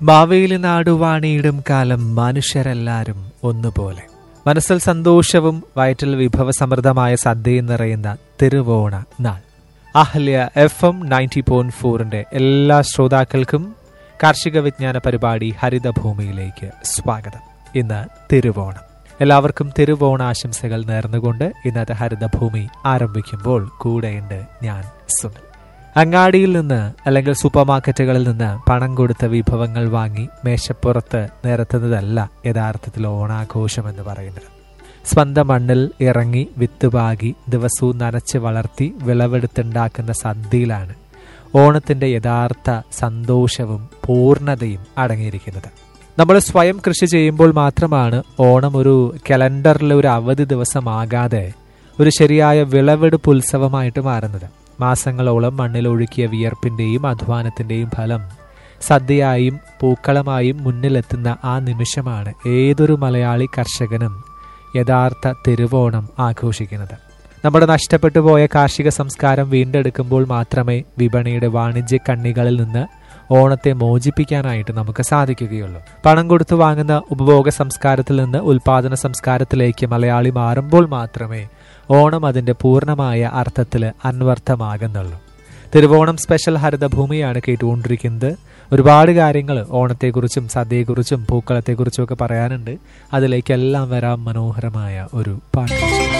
മാവേലി നാടുവാണിയിടും കാലം മനുഷ്യരെല്ലാരും ഒന്നുപോലെ മനസ്സിൽ സന്തോഷവും വയറ്റിൽ വിഭവസമൃദ്ധമായ സദ്യയും നിറയുന്ന തിരുവോണ നാൾ Ahalya F M ninety point ഫോറിന്റെ എല്ലാ ശ്രോതാക്കൾക്കും കാർഷിക വിജ്ഞാന പരിപാടി ഹരിതഭൂമിയിലേക്ക് സ്വാഗതം ഇന്ന് തിരുവോണം എല്ലാവർക്കും തിരുവോണ ആശംസകൾ നേർന്നുകൊണ്ട് ഇന്നത്തെ ഹരിതഭൂമി ആരംഭിക്കുമ്പോൾ കൂടെയുണ്ട് ഞാൻ സുനിൽ അങ്ങാടിയിൽ നിന്ന് അല്ലെങ്കിൽ സൂപ്പർ മാർക്കറ്റുകളിൽ നിന്ന് പണം കൊടുത്ത വിഭവങ്ങൾ വാങ്ങി മേശപ്പുറത്ത് നിരത്തുന്നതല്ല യഥാർത്ഥത്തിൽ ഓണാഘോഷം എന്ന് പറയുന്നത് സ്വന്തം മണ്ണിൽ ഇറങ്ങി വിത്ത് പാകി ദിവസവും നനച്ച് വളർത്തി വിളവെടുത്തുണ്ടാക്കുന്ന സദ്യയിലാണ് ഓണത്തിന്റെ യഥാർത്ഥ സന്തോഷവും പൂർണ്ണതയും അടങ്ങിയിരിക്കുന്നത് നമ്മൾ സ്വയം കൃഷി ചെയ്യുമ്പോൾ മാത്രമാണ് ഓണം ഒരു കലണ്ടറിലെ ഒരു അവധി ദിവസമാകാതെ ഒരു ശരിയായ വിളവെടുപ്പ് ഉത്സവമായിട്ട് മാറുന്നത് മാസങ്ങളോളം മണ്ണിലൊഴുക്കിയ വിയർപ്പിന്റെയും അധ്വാനത്തിന്റെയും ഫലം സദ്യയായും പൂക്കളമായും മുന്നിലെത്തുന്ന ആ നിമിഷമാണ് ഏതൊരു മലയാളി കർഷകനും യഥാർത്ഥ തിരുവോണം ആഘോഷിക്കുന്നത് നമ്മുടെ നഷ്ടപ്പെട്ടു പോയ കാർഷിക സംസ്കാരം വീണ്ടെടുക്കുമ്പോൾ മാത്രമേ വിപണിയുടെ വാണിജ്യ കണ്ണികളിൽ നിന്ന് ഓണത്തെ മോചിപ്പിക്കാനായിട്ട് നമുക്ക് സാധിക്കുകയുള്ളൂ പണം കൊടുത്തു വാങ്ങുന്ന ഉപഭോഗ സംസ്കാരത്തിൽ നിന്ന് ഉൽപാദന സംസ്കാരത്തിലേക്ക് മലയാളി മാറുമ്പോൾ മാത്രമേ ഓണം അതിന്റെ പൂർണ്ണമായ അർത്ഥത്തിൽ അന്വർത്ഥമാകുന്നുള്ളൂ തിരുവോണം സ്പെഷ്യൽ ഹരിതഭൂമിയാണ് കേട്ടുകൊണ്ടിരിക്കുന്നത് ഒരുപാട് കാര്യങ്ങൾ ഓണത്തെക്കുറിച്ചും സദ്യയെക്കുറിച്ചും പൂക്കളത്തെക്കുറിച്ചും ഒക്കെ പറയാനുണ്ട് അതിലേക്കെല്ലാം വരാം മനോഹരമായ ഒരു പാട്ട്